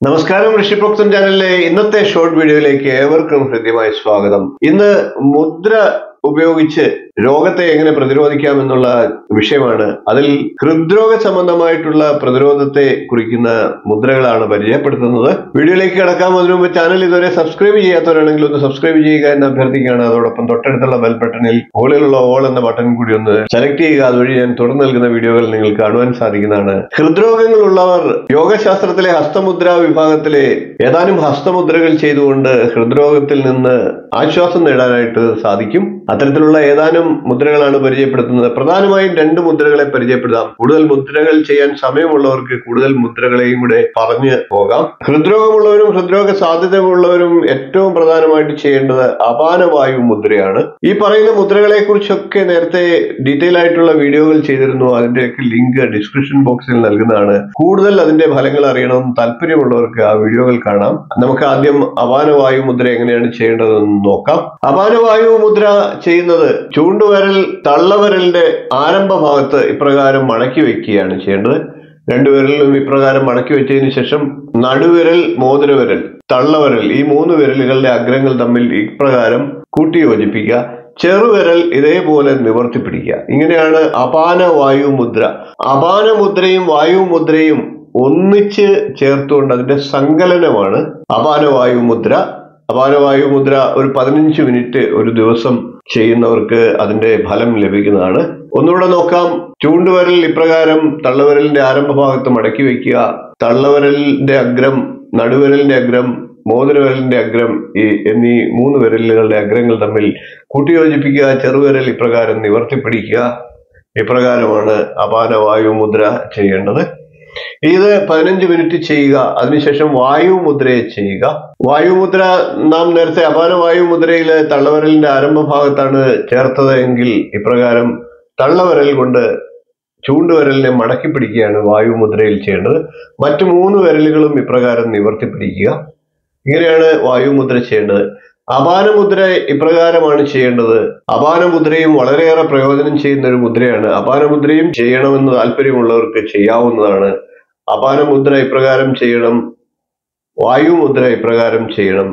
നമസ്കാരം ഋഷിപ്രോക്തം ചാനലിലെ ഇന്നത്തെ ഷോർട്ട് വീഡിയോയിലേക്ക് ഏവർക്കും ഹൃദ്യമായ സ്വാഗതം ഇന്ന് മുദ്ര ഉപയോഗിച്ച് രോഗത്തെ എങ്ങനെ പ്രതിരോധിക്കാം എന്നുള്ള വിഷയമാണ് അതിൽ ഹൃദ്രോഗ സംബന്ധമായിട്ടുള്ള പ്രതിരോധത്തെ കുറിക്കുന്ന മുദ്രകളാണ് പരിചയപ്പെടുത്തുന്നത് വീഡിയോയിലേക്ക് കിടക്കാം അതിനു മുമ്പ് ചാനൽ ഇതുവരെ സബ്സ്ക്രൈബ് ചെയ്യാത്തവരാണെങ്കിൽ ഒന്ന് സബ്സ്ക്രൈബ് ചെയ്യുക എന്ന് അഭ്യർത്ഥിക്കുകയാണ് അതോടൊപ്പം തൊട്ടടുത്തുള്ള ബെൽ ബട്ടണിൽ മുകളിലുള്ള ഓൾ എന്ന ബട്ടൺ കൂടി ഒന്ന് സെലക്ട് ചെയ്യുക അതുവഴി ഞാൻ തുടർന്ന് നൽകുന്ന വീഡിയോകൾ നിങ്ങൾ കാണുവാൻ സാധിക്കുന്നതാണ് ഹൃദ്രോഗങ്ങളുള്ളവർ യോഗശാസ്ത്രത്തിലെ ഹസ്തമുദ്ര വിഭാഗത്തിലെ ഏതാനും ഹസ്തമുദ്രകൾ ചെയ്തുകൊണ്ട് ഹൃദ്രോഗത്തിൽ നിന്ന് ആശ്വാസം നേടാനായിട്ട് സാധിക്കും അത്തരത്തിലുള്ള ഏതാനും മുദ്രകളാണ് പരിചയപ്പെടുത്തുന്നത് പ്രധാനമായും രണ്ട് മുദ്രകളെ പരിചയപ്പെടുത്താം കൂടുതൽ മുദ്രകൾ ചെയ്യാൻ സമയമുള്ളവർക്ക് കൂടുതൽ മുദ്രകളെയും കൂടെ പറഞ്ഞു പോകാം ഹൃദ്രോഗമുള്ളവരും ഹൃദ്രോഗ സാധ്യതയുള്ളവരും ഏറ്റവും പ്രധാനമായിട്ട് ചെയ്യേണ്ടത് അപാനവായു മുദ്രയാണ് ഈ പറയുന്ന മുദ്രകളെ കുറിച്ചൊക്കെ നേരത്തെ ഡീറ്റെയിൽ ആയിട്ടുള്ള വീഡിയോകൾ ചെയ്തിരുന്നു അതിന്റെയൊക്കെ ലിങ്ക് ഡിസ്ക്രിപ്ഷൻ ബോക്സിൽ നൽകുന്നതാണ് കൂടുതൽ അതിന്റെ ഫലങ്ങൾ അറിയണം താല്പര്യമുള്ളവർക്ക് ആ വീഡിയോകൾ കാണാം നമുക്ക് ആദ്യം അപാനവായു മുദ്ര എങ്ങനെയാണ് ചെയ്യേണ്ടതെന്ന് നോക്കാം അപാനവായു മുദ്ര ചെയ്യുന്നത് ചൂണ്ടുവിരൽ തള്ളവിരലിന്റെ ആരംഭ ഭാഗത്ത് ഇപ്രകാരം മടക്കി വെക്കുകയാണ് ചെയ്യേണ്ടത് രണ്ടുവിരലിലും ഇപ്രകാരം മടക്കി വെച്ചതിന് ശേഷം നടുവിരൽ മോതിരവിരൽ തള്ളവിരൽ ഈ മൂന്ന് വിരലുകളുടെ അഗ്രങ്ങൾ തമ്മിൽ ഇപ്രകാരം കൂട്ടിയോജിപ്പിക്കുക ചെറുവിരൽ ഇതേപോലെ നിവർത്തി പിടിക്കുക ഇങ്ങനെയാണ് അപാന വായു മുദ്ര അപാന മുദ്രയും വായു മുദ്രയും ഒന്നിച്ച് ചേർത്തുകൊണ്ട് അതിന്റെ സങ്കലനമാണ് അപാനവായു മുദ്ര അപാനവായു മുദ്ര ഒരു പതിനഞ്ച് മിനിറ്റ് ഒരു ദിവസം ചെയ്യുന്നവർക്ക് അതിന്റെ ഫലം ലഭിക്കുന്നതാണ് ഒന്നുകൂടെ നോക്കാം ചൂണ്ടുവിരൽ ഇപ്രകാരം തള്ളവിരലിന്റെ ആരംഭ ഭാഗത്ത് മടക്കി വയ്ക്കുക തള്ളവിരലിന്റെ അഗ്രം നടുവിരലിന്റെ അഗ്രം മോതിരവിരലിന്റെ അഗ്രം ഈ എന്നീ മൂന്ന് വിരലുകളുടെ അഗ്രങ്ങൾ തമ്മിൽ കൂട്ടിയോജിപ്പിക്കുക ചെറുവിരൽ ഇപ്രകാരം നിവർത്തി പിടിക്കുക ഇപ്രകാരമാണ് അപാനവായു മുദ്ര ചെയ്യേണ്ടത് ഇത് പതിനഞ്ച് മിനിറ്റ് ചെയ്യുക അതിനുശേഷം വായു മുദ്രയെ ചെയ്യുക വായുമുദ്ര നാം നേരത്തെ അപാന വായുമുദ്രയിൽ തള്ളവിരലിന്റെ ആരംഭ ഭാഗത്താണ് ചേർത്തത് എങ്കിൽ ഇപ്രകാരം തള്ളവിരൽ കൊണ്ട് ചൂണ്ടുവിരലിനെ മടക്കി പിടിക്കുകയാണ് വായുമുദ്രയിൽ ചെയ്യേണ്ടത് മറ്റു മൂന്ന് വിരലുകളും ഇപ്രകാരം നിവർത്തി പിടിക്കുക ഇങ്ങനെയാണ് വായുമുദ്ര ചെയ്യേണ്ടത് അപാനമുദ്ര ഇപ്രകാരമാണ് ചെയ്യേണ്ടത് അപാനമുദ്രയും വളരെയേറെ പ്രയോജനം ചെയ്യുന്ന ഒരു മുദ്രയാണ് അപാനമുദ്രയും ചെയ്യണമെന്ന് താല്പര്യമുള്ളവർക്ക് ചെയ്യാവുന്നതാണ് അപാനമുദ്ര ഇപ്രകാരം ചെയ്യണം വായുമുദ്ര ഇപ്രകാരം ചെയ്യണം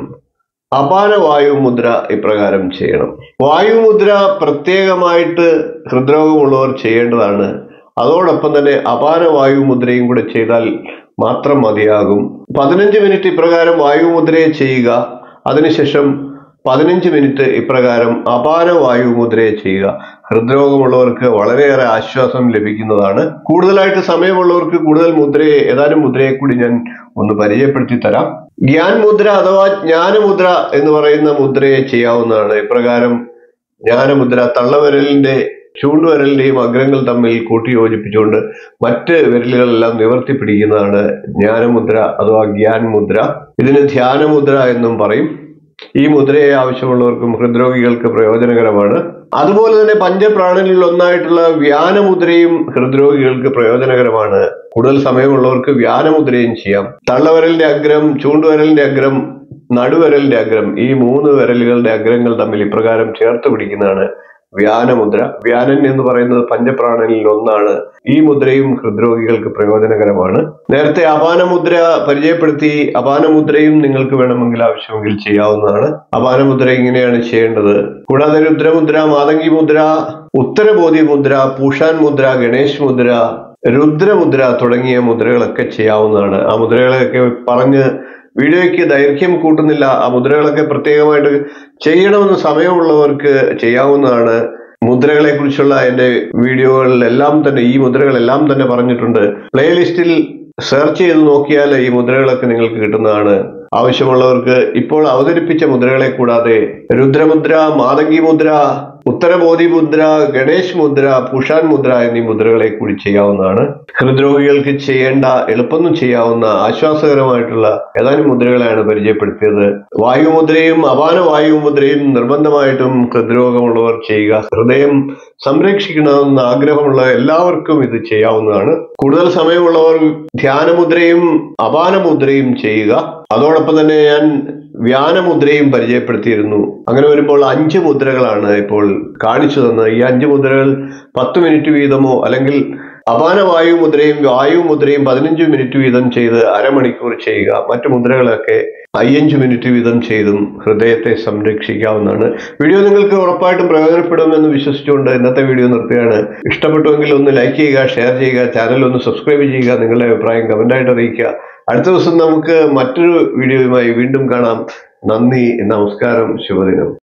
അപാന വായുമുദ്ര ഇപ്രകാരം ചെയ്യണം വായുമുദ്ര പ്രത്യേകമായിട്ട് ഹൃദ്രോഗമുള്ളവർ ചെയ്യേണ്ടതാണ് അതോടൊപ്പം തന്നെ അപാന വായുമുദ്രയും കൂടെ ചെയ്താൽ മാത്രം മതിയാകും പതിനഞ്ച് മിനിറ്റ് ഇപ്രകാരം വായുമുദ്രയെ ചെയ്യുക അതിനുശേഷം പതിനഞ്ച് മിനിറ്റ് ഇപ്രകാരം അപാന വായുമുദ്രയെ ചെയ്യുക ഹൃദ്രോഗമുള്ളവർക്ക് വളരെയേറെ ആശ്വാസം ലഭിക്കുന്നതാണ് കൂടുതലായിട്ട് സമയമുള്ളവർക്ക് കൂടുതൽ മുദ്രയെ ഏതാനും മുദ്രയെ കൂടി ഞാൻ ഒന്ന് പരിചയപ്പെടുത്തി തരാം ജ്ഞാൻ മുദ്ര അഥവാ ജ്ഞാനമുദ്ര എന്ന് പറയുന്ന മുദ്രയെ ചെയ്യാവുന്നതാണ് ഇപ്രകാരം ജ്ഞാനമുദ്ര തള്ളവിരലിന്റെ ചൂണ്ടുവിരലിന്റെയും അഗ്രങ്ങൾ തമ്മിൽ കൂട്ടി യോജിപ്പിച്ചുകൊണ്ട് മറ്റ് വിരലുകളെല്ലാം നിവർത്തി പിടിക്കുന്നതാണ് ജ്ഞാനമുദ്ര അഥവാ ജ്ഞാൻ മുദ്ര ഇതിന് ധ്യാനമുദ്ര എന്നും പറയും ഈ മുദ്രയെ ആവശ്യമുള്ളവർക്കും ഹൃദ്രോഗികൾക്ക് പ്രയോജനകരമാണ് അതുപോലെ തന്നെ പഞ്ചപ്രാണനിൽ ഒന്നായിട്ടുള്ള വ്യാനമുദ്രയും ഹൃദ്രോഗികൾക്ക് പ്രയോജനകരമാണ് കൂടുതൽ സമയമുള്ളവർക്ക് വ്യാനമുദ്രയും ചെയ്യാം തള്ളവിരലിന്റെ അഗ്രം ചൂണ്ടുവിരലിന്റെ അഗ്രം നടുവിരലിന്റെ അഗ്രം ഈ മൂന്ന് വിരലുകളുടെ അഗ്രങ്ങൾ തമ്മിൽ ഇപ്രകാരം ചേർത്ത് പിടിക്കുന്നതാണ് വ്യാനമുദ്ര വ്യാനൻ എന്ന് പറയുന്നത് പഞ്ചപ്രാണനിൽ ഒന്നാണ് ഈ മുദ്രയും ഹൃദ്രോഗികൾക്ക് പ്രയോജനകരമാണ് നേരത്തെ അപാനമുദ്ര പരിചയപ്പെടുത്തി അപാനമുദ്രയും നിങ്ങൾക്ക് വേണമെങ്കിൽ ആവശ്യമെങ്കിൽ ചെയ്യാവുന്നതാണ് അപാനമുദ്ര ഇങ്ങനെയാണ് ചെയ്യേണ്ടത് കൂടാതെ രുദ്രമുദ്ര മാതങ്കി മുദ്ര ഉത്തരബോധി മുദ്ര പൂഷാൻ മുദ്ര ഗണേശ് മുദ്ര രുദ്രമുദ്ര തുടങ്ങിയ മുദ്രകളൊക്കെ ചെയ്യാവുന്നതാണ് ആ മുദ്രകളൊക്കെ പറഞ്ഞ് വീഡിയോയ്ക്ക് ദൈർഘ്യം കൂട്ടുന്നില്ല ആ മുദ്രകളൊക്കെ പ്രത്യേകമായിട്ട് ചെയ്യണമെന്ന് സമയമുള്ളവർക്ക് ചെയ്യാവുന്നതാണ് മുദ്രകളെ കുറിച്ചുള്ള എൻ്റെ വീഡിയോകളിലെല്ലാം തന്നെ ഈ മുദ്രകളെല്ലാം തന്നെ പറഞ്ഞിട്ടുണ്ട് പ്ലേലിസ്റ്റിൽ സെർച്ച് ചെയ്ത് നോക്കിയാൽ ഈ മുദ്രകളൊക്കെ നിങ്ങൾക്ക് കിട്ടുന്നതാണ് ആവശ്യമുള്ളവർക്ക് ഇപ്പോൾ അവതരിപ്പിച്ച മുദ്രകളെ കൂടാതെ രുദ്രമുദ്ര മാതങ്കി മുദ്ര ഉത്തരബോധി മുദ്ര ഗണേശ് മുദ്ര പുഷാൻ മുദ്ര എന്നീ മുദ്രകളെ കൂടി ചെയ്യാവുന്നതാണ് ഹൃദ്രോഗികൾക്ക് ചെയ്യേണ്ട എളുപ്പം ചെയ്യാവുന്ന ആശ്വാസകരമായിട്ടുള്ള ഏതാനും മുദ്രകളാണ് പരിചയപ്പെടുത്തിയത് വായുമുദ്രയും അപാന വായുമുദ്രയും നിർബന്ധമായിട്ടും ഹൃദ്രോഗമുള്ളവർ ചെയ്യുക ഹൃദയം സംരക്ഷിക്കണമെന്ന് ആഗ്രഹമുള്ള എല്ലാവർക്കും ഇത് ചെയ്യാവുന്നതാണ് കൂടുതൽ സമയമുള്ളവർ ധ്യാനമുദ്രയും അപാനമുദ്രയും ചെയ്യുക അതോടൊപ്പം തന്നെ ഞാൻ വ്യാനമുദ്രയും പരിചയപ്പെടുത്തിയിരുന്നു അങ്ങനെ വരുമ്പോൾ അഞ്ച് മുദ്രകളാണ് ഇപ്പോൾ കാണിച്ചു തന്നത് ഈ അഞ്ച് മുദ്രകൾ പത്ത് മിനിറ്റ് വീതമോ അല്ലെങ്കിൽ അപാന വായു മുദ്രയും വായു മുദ്രയും പതിനഞ്ച് മിനിറ്റ് വീതം ചെയ്ത് അരമണിക്കൂർ ചെയ്യുക മറ്റു മുദ്രകളൊക്കെ അയ്യഞ്ച് മിനിറ്റ് വീതം ചെയ്തും ഹൃദയത്തെ സംരക്ഷിക്കാവുന്നതാണ് വീഡിയോ നിങ്ങൾക്ക് ഉറപ്പായിട്ടും പ്രയോജനപ്പെടുമെന്ന് വിശ്വസിച്ചുകൊണ്ട് ഇന്നത്തെ വീഡിയോ നിർത്തുകയാണ് ഇഷ്ടപ്പെട്ടുവെങ്കിൽ ഒന്ന് ലൈക്ക് ചെയ്യുക ഷെയർ ചെയ്യുക ചാനൽ ഒന്ന് സബ്സ്ക്രൈബ് ചെയ്യുക നിങ്ങളുടെ അഭിപ്രായം കമൻ്റായിട്ട് അറിയിക്കുക അടുത്ത ദിവസം നമുക്ക് മറ്റൊരു വീഡിയോയുമായി വീണ്ടും കാണാം നന്ദി നമസ്കാരം ശുഭദിനം